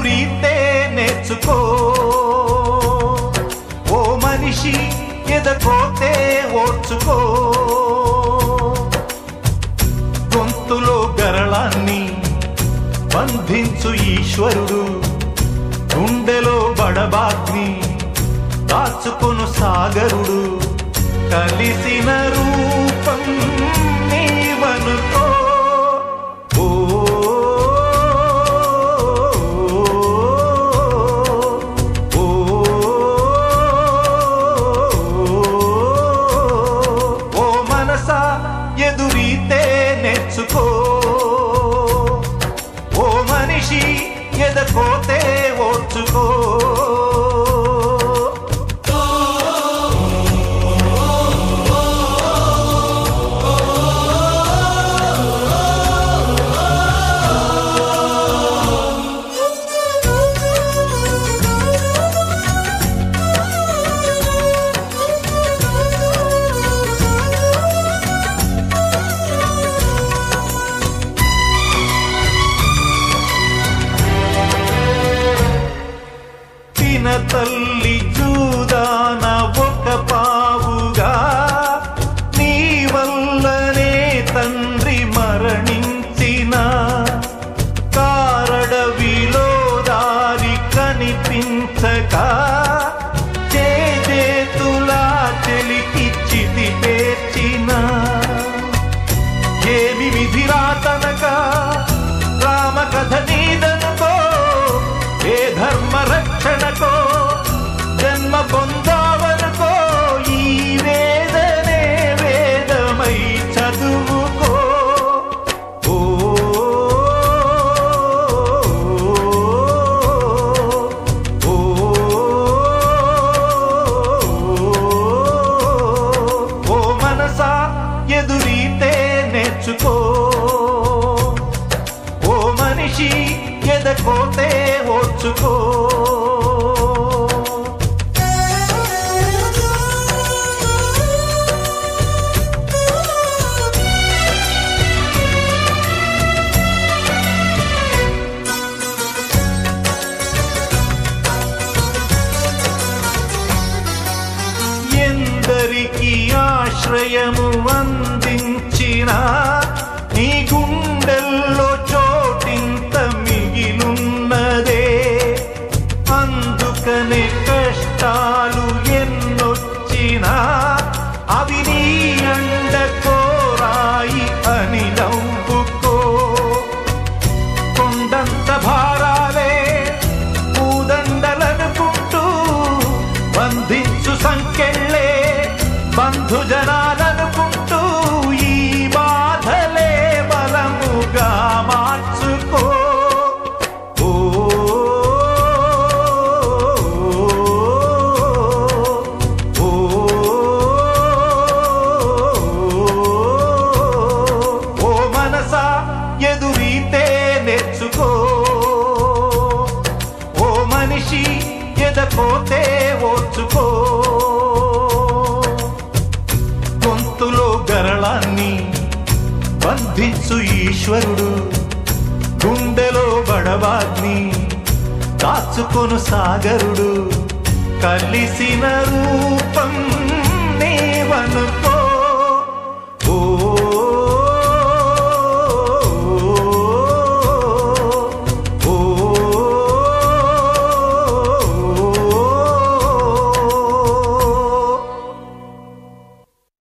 ఎదురీతే నేర్చుకో ఓ మనిషి ఎదకోతే ఓర్చుకో గొంతులో గరళాన్ని బంధించు ఈశ్వరుడు గుండెలో బడబాగ్ని దాచుకొను సాగరుడు కలిసిన రూపం నీవనుకో ఓ ఓ ఓ మనసా ఎదురీతే నేర్చుకో ఓ మనిషి ఎదకోతే ఓర్చుకో తిన తల్లి చూదాన ఒక పావుగా నీ వల్లనే తండ్రి మరణించిన కారడవిలో దారి కనిపించక చేతులా చెలికి చితి పేర్చిన ఏమి విధిరాతనక రామ కథ నీదనుకో ఏ ధర్మ రక్షణకో జన్మ పొందావనుకో ఈ వేదనే వేదమై చదువుకో ఓ ఓ ఓ మనసా ఎదురీతే నేర్చుకో ఓ మనిషి ఎదకోతే ఓర్చుకో ఎందరికి ఆశ్రయము అందించిన నీ గుండెల్లో చోటింత మిగిలున్నదే అందుకనే కష్టాలు ఎన్నొచ్చినా అవి నీ అండ కోరాయి అని నవ్వుకో కొండంత భారాలే పూదండలనుకుంటూ బంధించు సంకెళ్ళే బంధుజనాలనుకుంటూ ఈ బాధలే బలముగా మార్చుకో ఓ ఓ ఓ మనసా ఎదురీతే నేర్చుకో ఓ మనిషి ఎదకోతే ఓర్చుకో గొంతులో గరళాన్ని బంధించు ఈశ్వరుడు గుండెలో బడవాగ్ని దాచుకొను సాగరుడు కలిసిన రూపం నీవనుకో